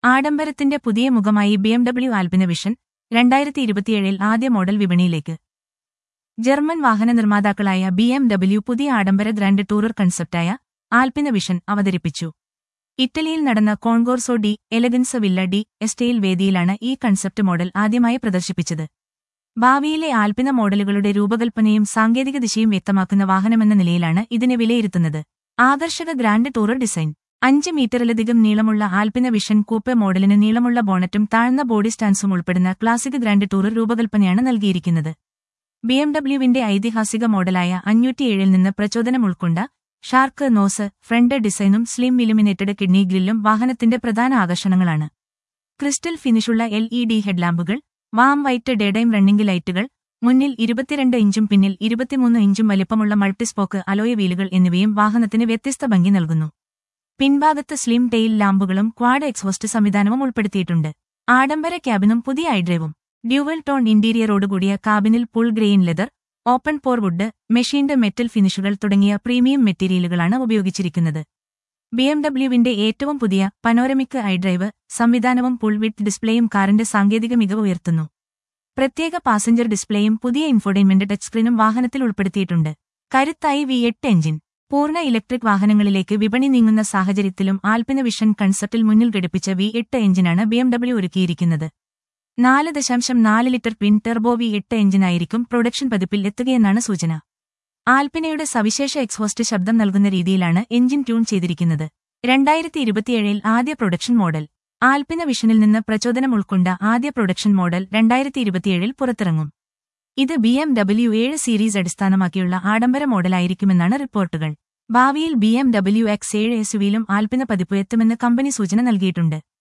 ആഡംബരത്തിന്റെ പുതിയ മുഖമായി BMW ആൽപിന vision രണ്ടായിരത്തി ഇരുപത്തിയേഴിൽ ആദ്യ മോഡൽ വിപണിയിലേക്ക് ജർമ്മൻ വാഹന നിർമ്മാതാക്കളായ ബി എം ഡബ്ല്യു പുതിയ ആഡംബര ഗ്രാൻഡ് ടൂറർ കൺസെപ്റ്റായ ആൽപിന വിഷൻ അവതരിപ്പിച്ചു ഇറ്റലിയിൽ നടന്ന Concorso di Eleganza Villa di Este വേദിയിലാണ് ഈ കൺസെപ്റ്റ് മോഡൽ ആദ്യമായി പ്രദർശിപ്പിച്ചത് ഭാവിയിലെ ആൽപിന മോഡലുകളുടെ രൂപകൽപ്പനയും സാങ്കേതിക ദിശയും വ്യക്തമാക്കുന്ന വാഹനമെന്ന നിലയിലാണ് ഇതിനെ വിലയിരുത്തുന്നത് ആകർഷക ഗ്രാൻഡ് ടൂറർ ഡിസൈൻ അഞ്ച് മീറ്ററിലധികം നീളമുള്ള ആൽപിന വിഷൻ കൂപ്പെ മോഡലിന് നീളമുള്ള ബോണറ്റും താഴ്ന്ന ബോഡി സ്റ്റാൻസും ഉൾപ്പെടുന്ന ക്ലാസിക് ഗ്രാൻഡ് ടൂറർ രൂപകൽപ്പനയാണ് നൽകിയിരിക്കുന്നത് ബിഎംഡബ്ല്യുവിന്റെ ഐതിഹാസിക മോഡലായ അഞ്ഞൂറ്റിയേഴിൽ നിന്ന് പ്രചോദനം ഉൾക്കൊണ്ട ഷാർക്ക് നോസ് ഫ്രണ്ട് ഡിസൈനും സ്ലിം ഇലുമിനേറ്റഡ് കിഡ്നി ഗ്രില്ലും വാഹനത്തിന്റെ പ്രധാന ആകർഷണങ്ങളാണ് ക്രിസ്റ്റൽ ഫിനിഷുള്ള എൽ ഇ ഡി ഹെഡ്ലാമ്പുകൾ വാം വൈറ്റ് ഡേഡൈം റണ്ണിംഗ് ലൈറ്റുകൾ മുന്നിൽ ഇരുപത്തിരണ്ട് ഇഞ്ചും പിന്നിൽ ഇരുപത്തിമൂന്ന് ഇഞ്ചും വലിപ്പമുള്ള മൾട്ടിസ്പോക്ക് അലോയ വീലുകൾ എന്നിവയും വാഹനത്തിന് വ്യത്യസ്ത ഭംഗി നൽകുന്നു പിൻഭാഗത്ത് സ്ലിം ടെയിൽ ലാമ്പുകളും ക്വാഡ് എക്സോസ്റ്റ് സംവിധാനവും ഉൾപ്പെടുത്തിയിട്ടുണ്ട് ആഡംബര ക്യാബിനും പുതിയ ഐഡ്രൈവും ഡ്യുവൽ ടോൺ ഇന്റീരിയറോടുകൂടിയ കാബിനിൽ full grain leather open pore wood machined metal ഫിനിഷുകൾ തുടങ്ങിയ പ്രീമിയം മെറ്റീരിയലുകളാണ് ഉപയോഗിച്ചിരിക്കുന്നത് ബിഎംഡബ്ല്യുവിന്റെ ഏറ്റവും പുതിയ പനോരമിക് ഐഡ്രൈവ് സംവിധാനവും പുൾ വിത്ത് ഡിസ്പ്ലേയും കാറിന്റെ സാങ്കേതിക മികവ് ഉയർത്തുന്നു പ്രത്യേക പാസഞ്ചർ ഡിസ്പ്ലേയും പുതിയ ഇൻഫോർടൈൻമെന്റ് ടച്ച് സ്ക്രീനും വാഹനത്തിൽ ഉൾപ്പെടുത്തിയിട്ടുണ്ട് കരുത്തായി വി എട്ട് എഞ്ചിൻ പൂർണ്ണ ഇലക്ട്രിക് വാഹനങ്ങളിലേക്ക് വിപണി നീങ്ങുന്ന സാഹചര്യത്തിലും ആൽപിന വിഷൻ കൺസെപ്റ്റിൽ മുന്നിൽ ഘടിപ്പിച്ച വി എട്ട് എഞ്ചിനാണ് ബിഎംഡബ്ല്യു ഒരുക്കിയിരിക്കുന്നത് നാല് ദശാംശം നാല് ലിറ്റർ ട്വിൻ ടെർബോ വി എട്ട് എഞ്ചിനായിരിക്കും പ്രൊഡക്ഷൻ പതിപ്പിൽ എത്തുകയെന്നാണ് സൂചന ആൽപിനയുടെ സവിശേഷ എക്സ്ഹോസ്റ്റ് ശബ്ദം നൽകുന്ന രീതിയിലാണ് എഞ്ചിൻ ട്യൂൺ ചെയ്തിരിക്കുന്നത് രണ്ടായിരത്തി ഇരുപത്തിയേഴിൽ ആദ്യ പ്രൊഡക്ഷൻ മോഡൽ ആൽപിന വിഷനിൽ നിന്ന് പ്രചോദനം ഉൾക്കൊണ്ട ആദ്യ പ്രൊഡക്ഷൻ മോഡൽ രണ്ടായിരത്തി ഇരുപത്തിയേഴിൽ പുറത്തിറങ്ങും ഇത് ബി എം ഡബ്ല്യു ഏഴ് സീരീസ് അടിസ്ഥാനമാക്കിയുള്ള ആഡംബര മോഡലായിരിക്കുമെന്നാണ് റിപ്പോർട്ടുകൾ ഭാവിയിൽ ബി എം ഡബ്ല്യു എക്സ് ഏഴ് എസുവിയിലും ആൽപിന പതിപ്പ് എത്തുമെന്ന് കമ്പനി സൂചന നൽകിയിട്ടുണ്ട്